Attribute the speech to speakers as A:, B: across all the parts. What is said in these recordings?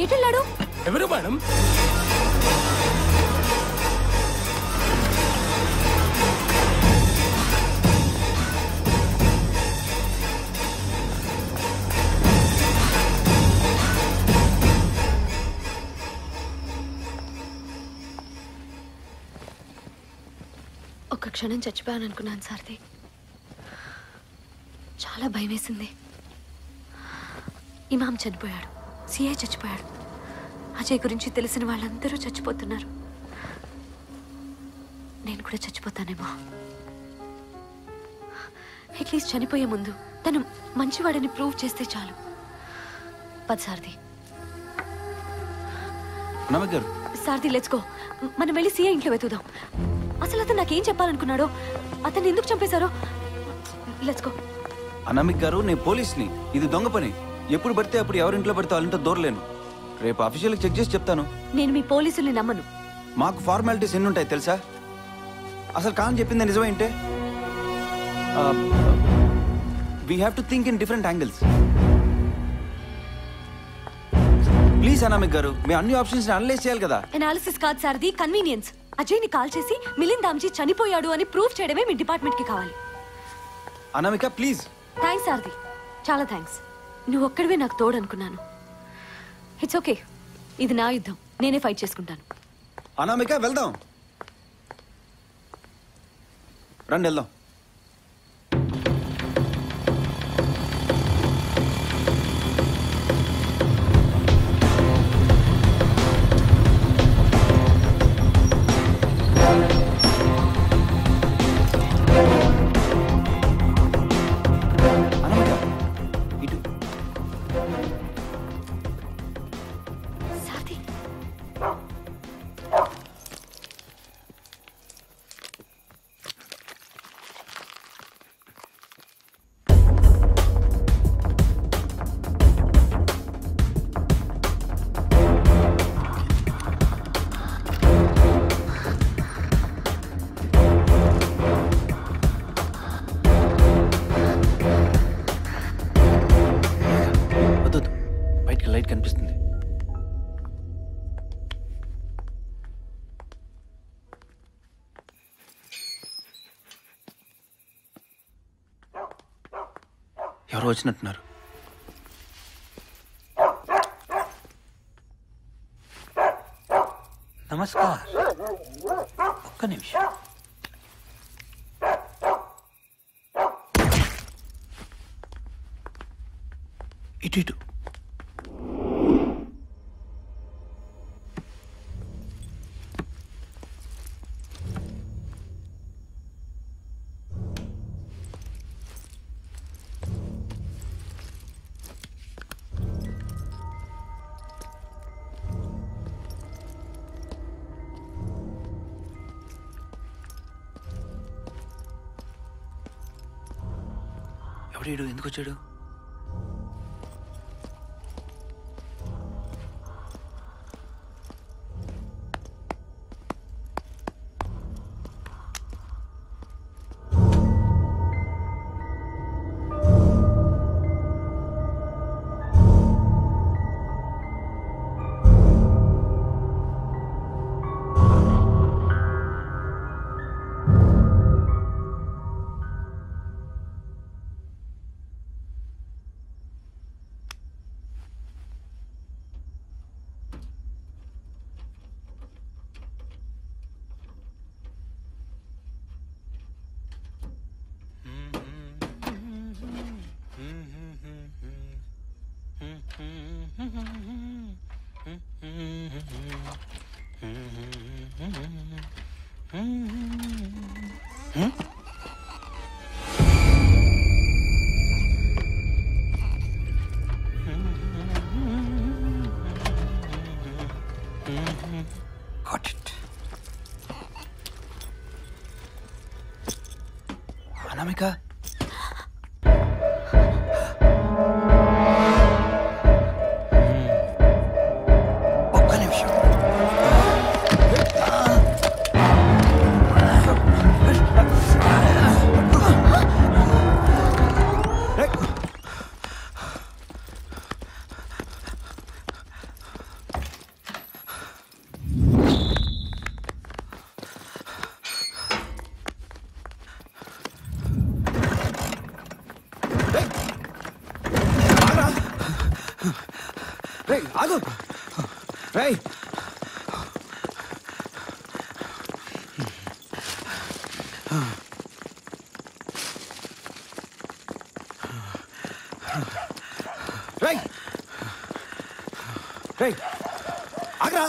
A: ఎటెళ్ళాడు
B: ఎవరు మేడం
A: ఒక్క క్షణం చచ్చిపోయాను అనుకున్నాను సారథి చాలా భయం వేసింది ఇమాం చనిపోయాడు సిఐ చచ్చిపోయాడు అజయ్ గురించి తెలిసిన వాళ్ళందరూ చచ్చిపోతున్నారు నేను కూడా చచ్చిపోతానేమో అట్లీస్ట్ చనిపోయే ముందు తను మంచివాడని ప్రూవ్ చేస్తే చాలు పది సారథి
C: నమ్మక్ గారు
A: సారథి లెట్స్ గో మనం వెళ్ళి సీఏ ఇంట్లో వెతుకుదాం అసలు అతను నాకేం చెప్పాలనుకున్నాడో అతన్ని ఎందుకు చంపేశారో లెట్స్ గో
C: అనామిక్ గారు నేను పోలీస్ని ఇది దొంగ పని ఎప్పుడు పడితే అప్పుడు ఎవరింట్లో పడితే వాళ్ళంటో దూరలేను రేపు అఫీషియల్కి చెక్ చేసి చెప్తాను
A: నేను మీ పోలీసుల్ని నమ్మను
C: మాకు ఫార్మాలిటీస్ ఎన్ని ఉంటాయి తెలుసా అసలు కాని చెప్పింది నిజమేంటే we have to think in different angles please Anamik గారు మేము అన్ని ఆప్షన్స్ అనలైజ్ చేయాలి కదా
A: అనాలిసిస్ కాదు సారది కన్వీనియన్స్ అజయ్ని కాల్ చేసి మిలింద్ దామ్జీ చనిపోయాడు అని ప్రూవ్ చేయడమే మీ డిపార్ట్మెంట్ కి కావాలి
C: అనామిక ప్లీజ్
A: థ్యాంక్స్ సారది చాలా థ్యాంక్స్ నువ్వు ఒక్కడివే నాకు తోడు అనుకున్నాను ఇట్స్ ఓకే ఇది నా యుద్ధం నేనే ఫైట్ చేసుకుంటాను
C: అనామిక వెళ్దాం రండి వెళ్దాం అనామిక ఇటు
A: సారథి
C: వద్దు వద్దు. బయటికి లైట్ కనిపిస్తుంది ఎవరో వచ్చినట్టున్నారు
D: నమస్కార్ ఒక్క నిమిషం
C: ఇటు ఇటు ఎవడీడు ఎందుకు వచ్చాడు
D: Got it.
C: అనామిక
D: ఒక్క నిమిషం
C: రేయ్ ఆగు రేయ్ రేయ్ రేయ్ ఆగరా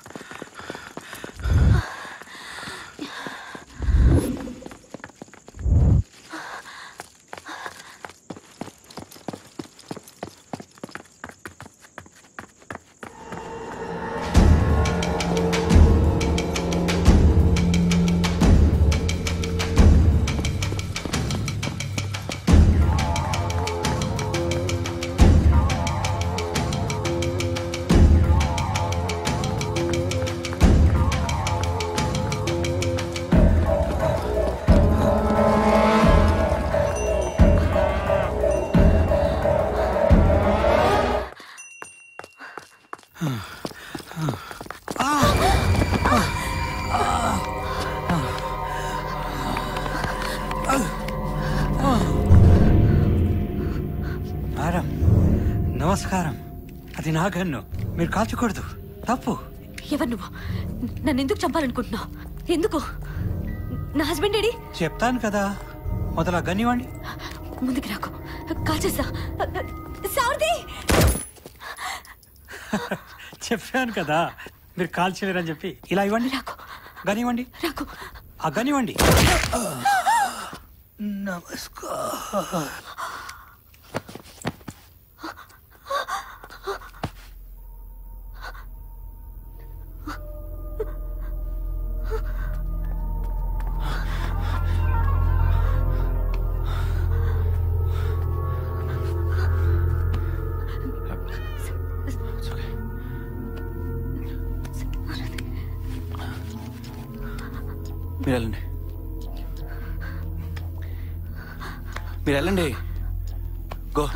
D: మేడం నమస్కారం అది నా గన్ను మీరు కాల్చకూడదు తప్పు
A: ఎవరు నువ్వు నన్ను ఎందుకు చంపాలనుకుంటున్నావు ఎందుకు నా హస్బెండ్ ఏడి
D: చెప్తాను కదా మొదల గన్ ఇవ్వండి
A: ముందుకు రాకు కాల్చేస్తా సారథి
D: చెప్పాను కదా మీరు కాల్చలేరని చెప్పి ఇలా ఇవ్వండి
A: రాకు
D: గన్ ఇవ్వండి
A: రాకు
D: ఆ గన్ ఇవ్వండి నమస్కారం
C: మీరు వెళ్ళండి మీరు వెళ్ళండి go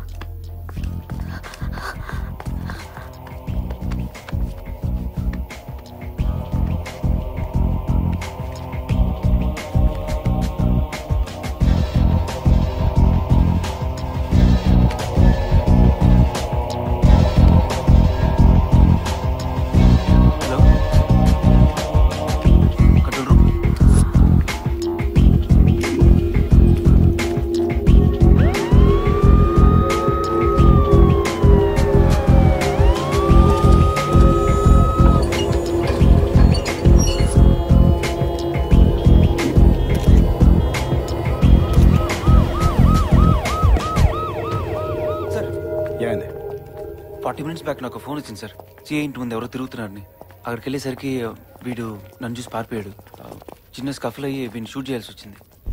C: hello control room sir
B: ఏమైంది
C: ఫార్టీ మినిట్స్ బ్యాక్ నాకు ఫోన్ వచ్చింది సార్ సిఐ ఇంటి ముందు ఎవరో తిరుగుతున్నారని అక్కడికి వెళ్ళేసరికి ఆ, వీడు నన్ను చూసి పారిపోయాడు ఆ, చిన్న స్కఫల్ అయ్యి వీడిని షూట్ చేయాల్సి వచ్చింది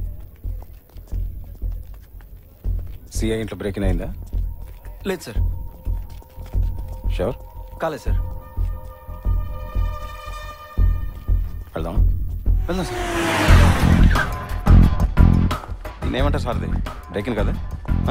B: సిఐ ఇంట్లో బ్రేక్ ఇన్ అయిందా
C: లేదు సార్
B: షూర్
C: కాలేదు సార్
B: వెళ్దాం
C: వెళ్దాం సార్
B: నేనేమంటా సార్ది బ్రేక్ ఇన్ కదా ఆ?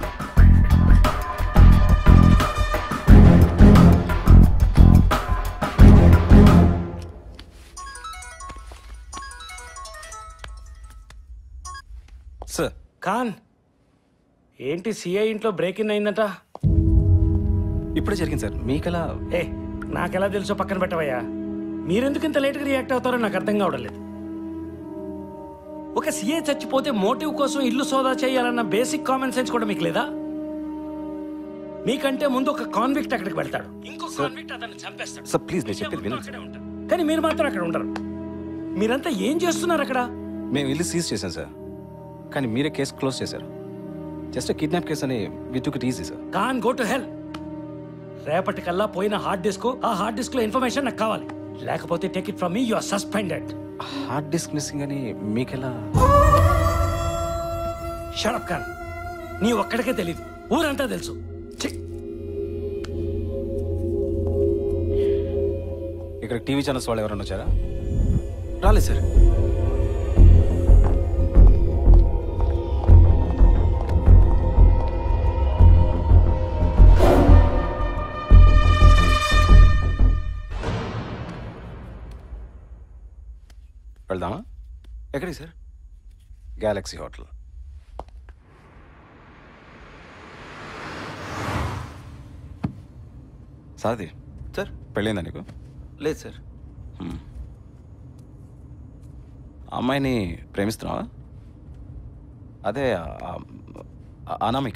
B: సార్
E: ఖాన్ ఏంటి సిఐ ఇంట్లో బ్రేక్ ఇన్ అయిందట
B: ఇప్పుడే జరిగింది సార్ మీకెలా
E: ఏ నాకెలా తెలుసో పక్కన పెట్టవయ్యా మీరెందుకు ఇంత లేట్గా రియాక్ట్ అవుతారో నాకు అర్థం కావడం లేదు ఒక సీఏ చచ్చిపోతే మోటివ్ కోసం ఇల్లు సోదా చేయాలన్న బేసిక్ కామన్ సెన్స్ కూడా మీకు లేదా మీకంటే ముందు ఒక కాన్విక్ట్ అక్కడికి వెళ్తాడు ఇంకో కాన్విక్ట్ అతన్ని చంపేస్తాడు
B: సార్ ప్లీజ్ నేను చెప్పేది
E: మొత్తం
B: వినండి
E: అక్కడే ఉంటారు. కానీ మీరు మాత్రం అక్కడ ఉండరు మీరంతా ఏం చేస్తున్నారు అక్కడ
B: మేము ఇల్లు సీజ్ చేశాం సార్ కానీ మీరే కేసు క్లోజ్ చేశారు జస్ట్ కిడ్నాప్ కేసు అని we took it easy sir
E: can go to hell రేపటికల్లా పోయిన హార్డ్ డిస్క్ ఆ హార్డ్ డిస్క్ లో ఇన్ఫర్మేషన్ నాకు కావాలి లేకపోతే take it from me you are suspended
B: hard disk missing అని మీకెలా
E: షడప్ ఖాన్ నీ ఒక్కడికే తెలీదు ఊరంతా తెలుసు ఛీ!
B: ఇక్కడ టీవీ ఛానల్స్ వాళ్ళు ఎవరైనా వచ్చారా
C: రాలేదు సార్
B: వెళ్దామా
C: ఎక్కడికి సార్
B: గ్యాలక్సీ హోటల్ సారది
C: సార్
B: పెళ్ళైందా నీకు
C: లేదు సార్
B: హ్మ్. ఆ అమ్మాయిని ప్రేమిస్తున్నావా అదే ఆ- ఆ- అనామిక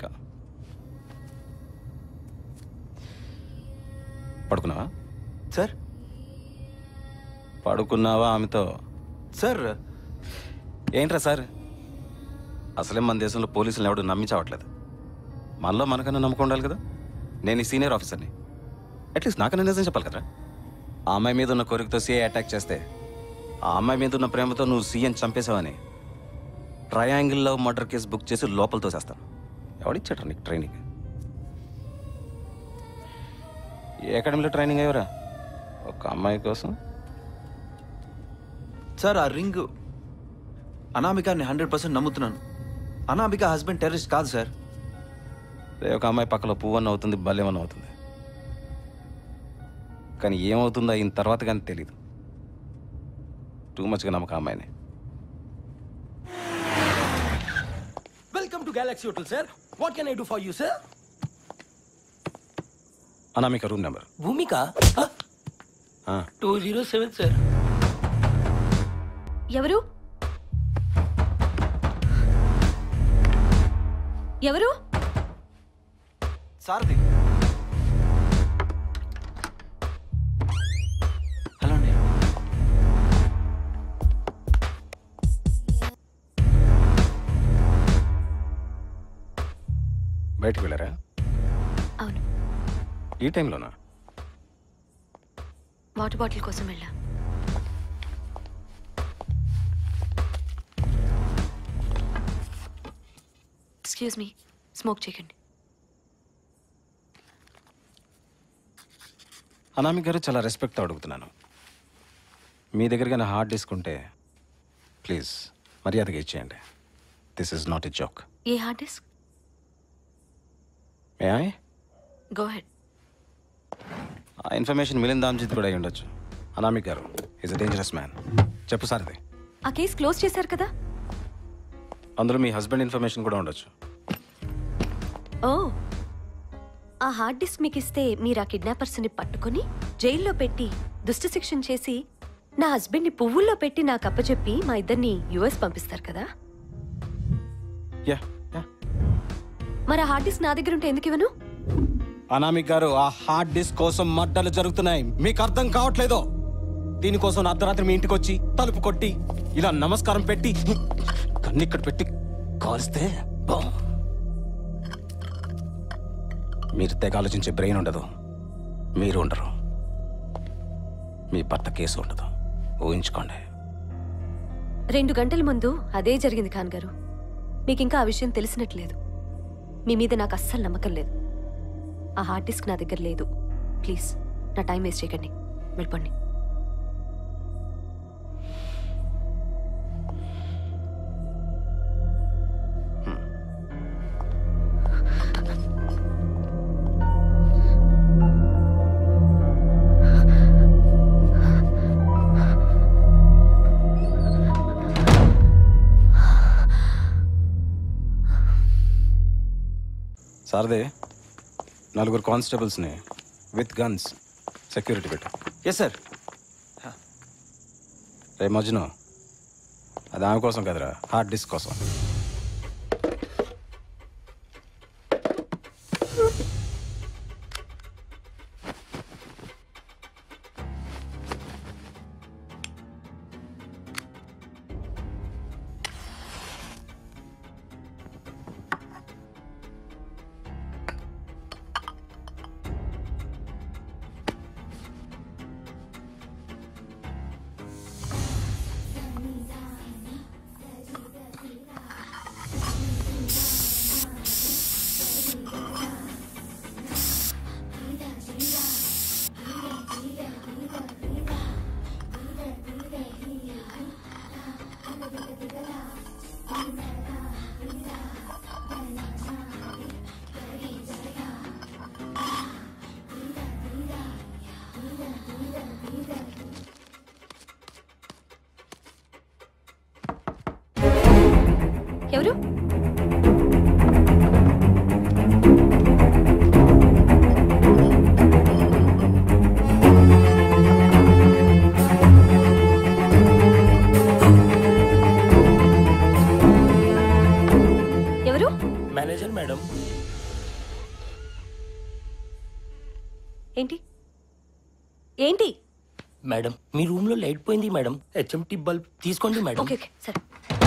B: పడుకున్నావా
C: సార్
B: పడుకున్నావా ఆమెతో
C: సార్
B: ఏంట్రా సార్ అసలే మన దేశంలో పోలీసులు ఎవడు నమ్మించవట్లేదు మనలో మనకన్నా నమ్మకం ఉండాలి కదా నేను ఈ సీనియర్ ఆఫీసర్ని అట్లీస్ట్ నాకన్నా నిజం చెప్పాలి కదరా ఆ అమ్మాయి మీద ఉన్న కోరికతో సీఐ అటాక్ చేస్తే ఆ అమ్మాయి మీద ఉన్న ప్రేమతో నువ్వు సీఎం చంపేశావని ట్రయాంగిల్లో మర్డర్ కేసు బుక్ చేసి లోపల తోసేస్తాను ఎవడిచ్చాడు నీకు ట్రైనింగ్ ఏ అకాడమీలో ట్రైనింగ్ అయ్యవరా ఒక అమ్మాయి కోసం
C: సార్ ఆ రింగ్ అనామికాని హండ్రెడ్ పర్సెంట్ నమ్ముతున్నాను అనామిక హస్బెండ్ టెర్రరిస్ట్ కాదు సార్
B: రే ఒక అమ్మాయి పక్కలో పువ్వన్న అవుతుంది బల్లేమన్న అవుతుంది కానీ ఏమవుతుందో అయిన తర్వాత కానీ తెలీదు టూ మచ్గా నమ్మకం ఆ అమ్మాయిని
E: welcome to galaxy hotel sir what can I do for you sir
B: Anamika room number
E: Bhoomika
B: ఆ,
E: టూ జీరో సెవెన్ సార్
A: ఎవరు ఎవరు
C: సారథి హలో అండి
B: బయటికి వెళ్ళారా
A: అవును
B: ఈ టైంలోనా
A: వాటర్ బాటిల్ కోసం వెళ్ళా ఎక్స్క్యూజ్ మీ స్మోక్ చేయకండి
B: అనామిక గారు చాలా రెస్పెక్ట్తో అడుగుతున్నాను మీ దగ్గర నా హార్డ్ డిస్క్ ఉంటే ప్లీజ్ మర్యాదగా ఇచ్చేయండి this is not a joke
A: a hard disk
B: may I
A: go head
B: ఆ ఇన్ఫర్మేషన్ మిలింద్ దామ్జిత్ కూడా అయి ఉండొచ్చు అనామిక్ గారు ఈజ్ అ డేంజరస్ మ్యాన్ చెప్పు సార్ ఇది
A: ఆ కేసు క్లోజ్ చేశారు కదా
B: అందులో మీ హస్బెండ్ ఇన్ఫర్మేషన్ కూడా ఉండొచ్చు
A: ఓ ఆ హార్డ్ డిస్క్ మీకు ఇస్తే మీరు ఆ కిడ్నాపర్స్ని పట్టుకొని జైల్లో పెట్టి దుష్ట శిక్షణ చేసి నా హస్బెండ్ని పువ్వుల్లో పెట్టి నాకు అప్పచెప్పి మా ఇద్దరిని యుఎస్ పంపిస్తారు కదా
B: యా యా
A: మరి ఆ హార్డ్ డిస్క్ నా దగ్గర ఉంటే ఎందుకు ఇవ్వను
B: అనామిక్ గారు ఆ హార్డ్ డిస్క్ కోసం మడ్డలు జరుగుతున్నాయి మీకు అర్థం కావట్లేదో దీనికోసం నా అర్ధరాత్రి మీ ఇంటికి వచ్చి తలుపు కొట్టి ఇలా నమస్కారం పెట్టి కన్నిక్కడ పెట్టి కాల్స్తే బా. మీరు తెగ ఆలోచించే బ్రెయిన్ ఉండదు మీరు ఉండరు మీ భర్త కేసు ఉండదు ఊహించుకోండి
A: రెండు గంటల ముందు అదే జరిగింది ఖాన్ గారు మీకు ఇంకా ఆ విషయం తెలిసినట్లేదు మీ మీద నాకు అస్సలు నమ్మకం లేదు ఆ హార్డ్ డిస్క్ నా దగ్గర లేదు ప్లీజ్ నా టైం వేస్ట్ చేయకండి వెళ్ళిపోండి
B: సారదే నలుగురు కానిస్టేబుల్స్ని విత్ గన్స్ సెక్యూరిటీ పెట్టు
C: ఎస్ సార్
B: రే మజ్ను అది ఆమె కోసం కదరా హార్డ్ డిస్క్ కోసం
A: ఎవరు ఏంటి ఏంటి
F: మేడం మీ రూమ్ లో లైట్ పోయింది మేడం హెచ్ఎంటి బల్బ్ తీసుకోండి మేడం
A: ఓకే ఓకే సరే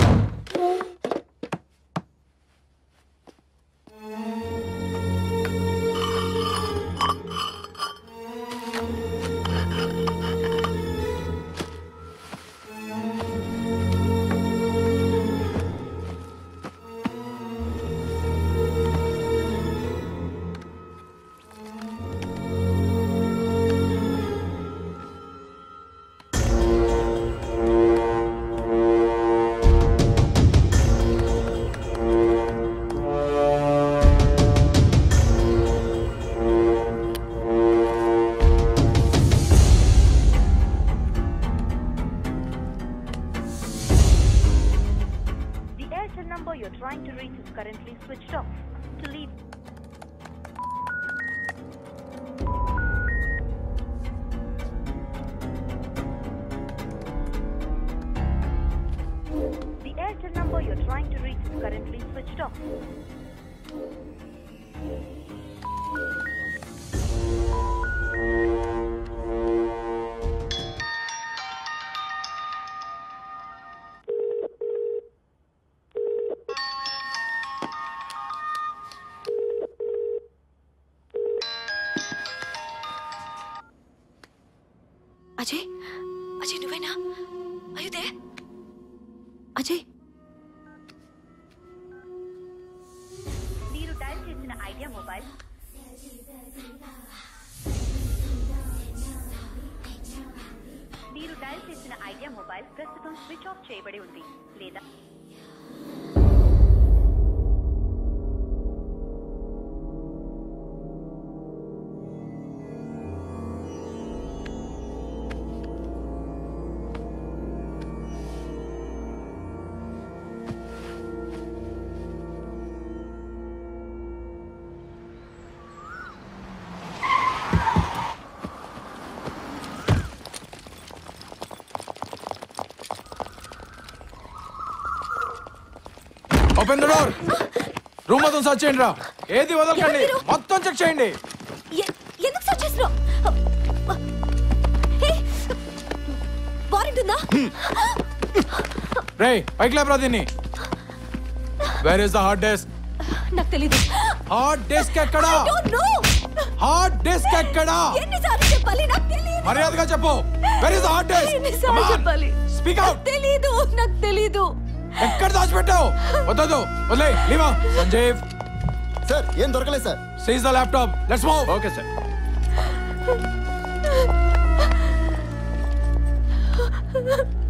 G: The Airtel number you're trying to reach is currently switched off. To leave The Airtel number you're trying to reach is currently switched off.
A: Ajay Ajay నువ్వేనా అయ్యుదే అజయ్
G: మీరు dial చేసిన Idea mobile మీరు dial చేసిన Idea mobile ప్రస్తుతం switch off చేయబడి ఉంది లేదా
H: ఓపెన్ ద డోర్ రూమ్ మొత్తం సర్చ్ చేయండి రా ఏది వదలకండి
A: ఎవరు?
H: మొత్తం చెక్ చేయండి
A: ఎ- ఎందుకు సర్చ్ చేస్తున్నావు వారెంట్ ఉందా
H: రే పైకి లేపరా దీన్ని where is the hard disk
A: నాకు తెలీదు
H: హార్డ్ డిస్క్ ఎక్కడా
A: Don't know.
H: హార్డ్ డిస్క్ ఎక్కడా
A: ఎన్నిసార్లు చెప్పాలి నాకు తెలియదు
H: మర్యాదగా చెప్పు where is the hard disk
A: ఎన్నిసార్లు చెప్పాలి
H: స్పీక్
A: నాకు
H: అవుట్
A: తెలీదు నాకు తెలీదు
H: ఎక్కడ దాచిపెట్టావు వద్దదు వదిలే లీవా సంజీవ్
I: సార్ ఏం దొరకలేదు sir
H: seize the laptop let's move
B: okay sir
A: ఆ